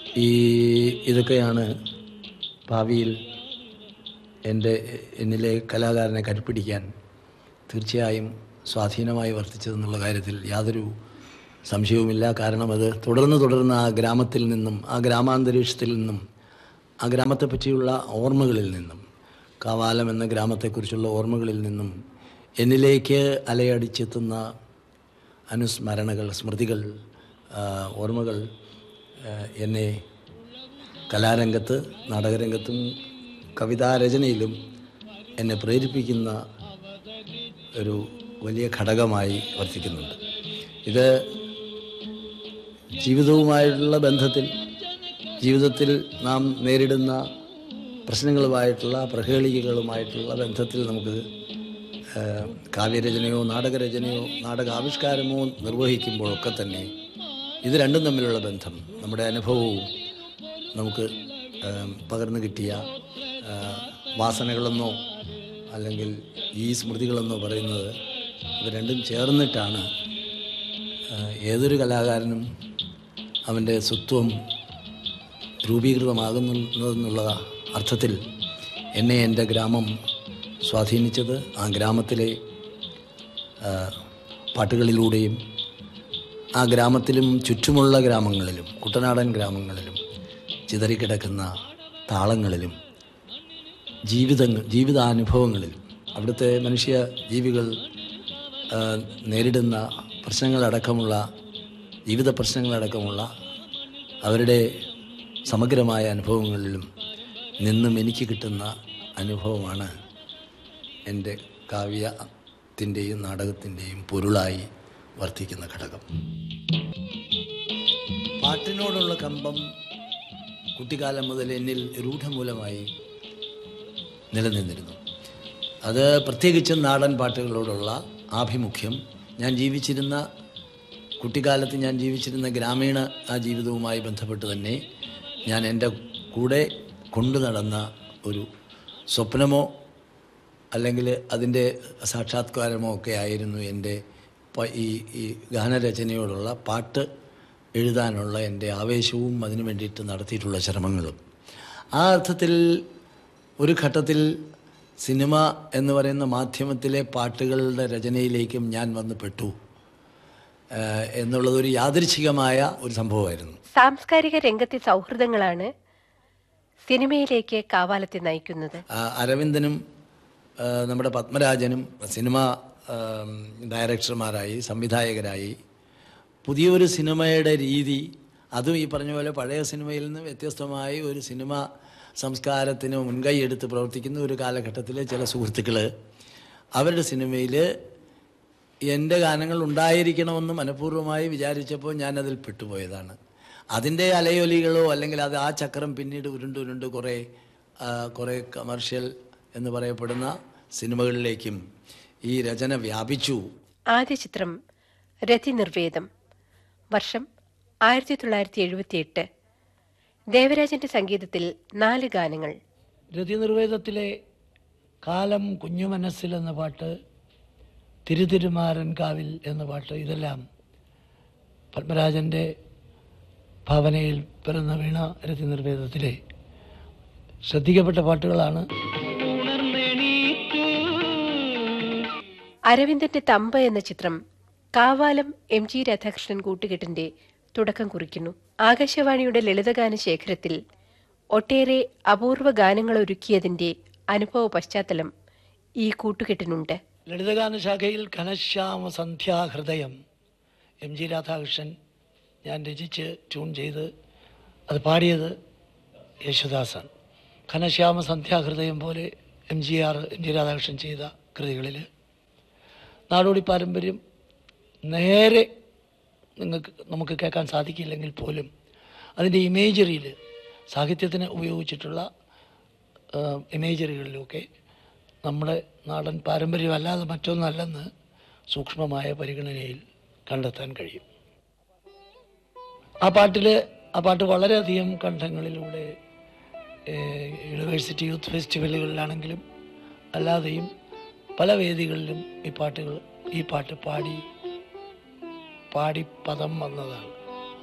ഈ ഇതൊക്കെയാണ് ഭാവിയിൽ എൻ്റെ എന്നിലെ കലാകാരനെ കരുപ്പിടിക്കാൻ തീർച്ചയായും സ്വാധീനമായി വർത്തിച്ചതെന്നുള്ള കാര്യത്തിൽ യാതൊരു സംശയവുമില്ല കാരണം അത് തുടർന്ന് തുടർന്ന് ആ ഗ്രാമത്തിൽ നിന്നും ആ ഗ്രാമാന്തരീക്ഷത്തിൽ നിന്നും ആ ഗ്രാമത്തെ പറ്റിയുള്ള ഓർമ്മകളിൽ നിന്നും കാവാലം എന്ന ഗ്രാമത്തെക്കുറിച്ചുള്ള ഓർമ്മകളിൽ നിന്നും എന്നിലേക്ക് അലയടിച്ചെത്തുന്ന അനുസ്മരണകൾ സ്മൃതികൾ ആ, ഓർമ്മകൾ ആ, എന്നെ കലാരംഗത്ത് നാടകരംഗത്തും കവിതാരചനയിലും എന്നെ പ്രേരിപ്പിക്കുന്ന ഒരു വലിയ ഘടകമായി വർത്തിക്കുന്നുണ്ട് ഇത് ജീവിതവുമായിട്ടുള്ള ബന്ധത്തിൽ ജീവിതത്തിൽ നാം നേരിടുന്ന പ്രശ്നങ്ങളുമായിട്ടുള്ള പ്രഹേളികകളുമായിട്ടുള്ള ബന്ധത്തിൽ നമുക്ക് ആ, കാവ്യരചനയോ നാടകരചനയോ നാടകാവിഷ്കാരമോ നിർവഹിക്കുമ്പോഴൊക്കെ തന്നെ ഇത് രണ്ടും തമ്മിലുള്ള ബന്ധം നമ്മുടെ അനുഭവവും നമുക്ക് ആ, പകർന്നു കിട്ടിയ ആ, വാസനകളെന്നോ അല്ലെങ്കിൽ ഈ സ്മൃതികളെന്നോ പറയുന്നത് ഇത് രണ്ടും ചേർന്നിട്ടാണ് ആ, ഏതൊരു കലാകാരനും അവൻ്റെ സ്വത്വം രൂപീകൃതമാകുന്നതെന്നുള്ള അർത്ഥത്തിൽ എന്നെ എൻ്റെ ഗ്രാമം സ്വാധീനിച്ചത് ആ ഗ്രാമത്തിലെ ആ, പാട്ടുകളിലൂടെയും ആ ഗ്രാമത്തിലും ചുറ്റുമുള്ള ഗ്രാമങ്ങളിലും കുട്ടനാടൻ ഗ്രാമങ്ങളിലും ചിതറിക്കിടക്കുന്ന താളങ്ങളിലും ജീവിതങ്ങൾ ജീവിതാനുഭവങ്ങളിലും അവിടുത്തെ മനുഷ്യ ജീവികൾ ആ, നേരിടുന്ന പ്രശ്നങ്ങളടക്കമുള്ള ജീവിത പ്രശ്നങ്ങളടക്കമുള്ള അവരുടെ സമഗ്രമായ അനുഭവങ്ങളിലും നിന്നും എനിക്ക് കിട്ടുന്ന അനുഭവമാണ് എൻ്റെ കാവ്യത്തിൻ്റെയും നാടകത്തിൻ്റെയും പൊരുളായി വർത്തിക്കുന്ന ഘടകം പാട്ടിനോടുള്ള കമ്പം കുട്ടിക്കാലം മുതൽ എന്നിൽ രൂഢമൂലമായി നിലനിന്നിരുന്നു അത് പ്രത്യേകിച്ചും നാടൻ പാട്ടുകളോടുള്ള ആഭിമുഖ്യം ഞാൻ ജീവിച്ചിരുന്ന കുട്ടിക്കാലത്ത് ഞാൻ ജീവിച്ചിരുന്ന ഗ്രാമീണ ആ ജീവിതവുമായി ബന്ധപ്പെട്ട് തന്നെ ഞാൻ എൻ്റെ കൂടെ കൊണ്ടു നടന്ന ഒരു സ്വപ്നമോ അല്ലെങ്കിൽ അതിൻ്റെ സാക്ഷാത്കാരമോ ഒക്കെ ആയിരുന്നു എൻ്റെ പ- ഈ ഈ ഗാനരചനയോടുള്ള പാട്ട് എഴുതാനുള്ള എൻ്റെ ആവേശവും അതിനു വേണ്ടിയിട്ട് നടത്തിയിട്ടുള്ള ശ്രമങ്ങളും ആ അർത്ഥത്തിൽ ഒരു ഘട്ടത്തിൽ സിനിമ എന്ന് പറയുന്ന മാധ്യമത്തിലെ പാട്ടുകളുടെ രചനയിലേക്കും ഞാൻ വന്ന് പെട്ടു ഏഹ് എന്നുള്ളത് ഒരു യാദൃച്ഛികമായ ഒരു സംഭവമായിരുന്നു സാംസ്കാരിക രംഗത്തെ സൗഹൃദങ്ങളാണ് സിനിമയിലേക്ക് കാവാലത്തെ നയിക്കുന്നത് ആ, അരവിന്ദനും ആ, നമ്മുടെ പത്മരാജനും സിനിമ ആ, ഡയറക്ടർമാരായി സംവിധായകരായി പുതിയൊരു സിനിമയുടെ രീതി അതും ഈ പറഞ്ഞ പോലെ പഴയ സിനിമയിൽ നിന്ന് വ്യത്യസ്തമായി ഒരു സിനിമ സംസ്കാരത്തിന് മുൻകൈ എടുത്ത് പ്രവർത്തിക്കുന്ന ഒരു കാലഘട്ടത്തിലെ ചില സുഹൃത്തുക്കൾ അവരുടെ സിനിമയിൽ എൻ്റെ ഗാനങ്ങൾ ഉണ്ടായിരിക്കണമെന്ന് മനഃപൂർവ്വമായി വിചാരിച്ചപ്പോൾ ഞാനതിൽ പെട്ടുപോയതാണ് അതിൻ്റെ അലയൊലികളോ അല്ലെങ്കിൽ അത് ആ ചക്രം പിന്നീട് ഉരുണ്ട് ഉരുണ്ട് കുറേ ആ, കുറേ കമർഷ്യൽ എന്ന് പറയപ്പെടുന്ന സിനിമകളിലേക്കും ഈ രചന വ്യാപിച്ചു ആദ്യ ചിത്രം രതിനിർവേദം വർഷം ആയിരത്തി തൊള്ളായിരത്തി എഴുപത്തിയെട്ട് ദേവരാജന്റെ സംഗീതത്തിൽ നാല് ഗാനങ്ങൾ രതിനിർവേദത്തിലെ കാലം കുഞ്ഞു മനസ്സിൽ എന്ന പാട്ട് തിരുതിരുമാരൻ കാവിൽ എന്ന പാട്ട് ഇതെല്ലാം പത്മരാജൻ്റെ ഭാവനയിൽ പിറന്ന വീണ രതിനിർവേദത്തിലെ ശ്രദ്ധിക്കപ്പെട്ട പാട്ടുകളാണ് അരവിന്ദന്റെ തമ്പ എന്ന ചിത്രം കാവാലം എം ജി രാധാകൃഷ്ണൻ കൂട്ടുകെട്ടിന്റെ തുടക്കം കുറിക്കുന്നു ആകാശവാണിയുടെ ലളിതഗാന ശേഖരത്തിൽ ഒട്ടേറെ അപൂർവ ഗാനങ്ങൾ ഒരുക്കിയതിന്റെ അനുഭവ പശ്ചാത്തലം ഈ കൂട്ടുകെട്ടിനുണ്ട് ലളിതഗാന ശാഖയിൽ ഘനശ്യാമ സന്ധ്യാഹൃദയം എം ജി രാധാകൃഷ്ണൻ ഞാൻ രചിച്ച് ട്യൂൺ ചെയ്ത് അത് പാടിയത് യേശുദാസാണ് ഘനശ്യാമ സന്ധ്യാഹൃദയം പോലെ M G R M G Radhakrishnan ചെയ്ത കൃതികളിൽ നാടോടി പാരമ്പര്യം നേരെ നിങ്ങൾക്ക് നമുക്ക് കേൾക്കാൻ സാധിക്കില്ലെങ്കിൽ പോലും അതിൻ്റെ ഇമേജറിയിൽ സാഹിത്യത്തിന് ഉപയോഗിച്ചിട്ടുള്ള ഇമേജറികളിലൊക്കെ നമ്മുടെ നാടൻ പാരമ്പര്യമല്ലാതെ മറ്റൊന്നല്ലെന്ന് സൂക്ഷ്മമായ പരിഗണനയിൽ കണ്ടെത്താൻ കഴിയും ആ പാട്ടിൽ ആ പാട്ട് വളരെയധികം കണ്ഠങ്ങളിലൂടെ ഏഹ്, യൂണിവേഴ്സിറ്റി യൂത്ത് ഫെസ്റ്റിവലുകളിലാണെങ്കിലും അല്ലാതെയും പല വേദികളിലും ഈ പാട്ടുകൾ ഈ പാട്ട് പാടി പാടി പദം വന്നതാണ്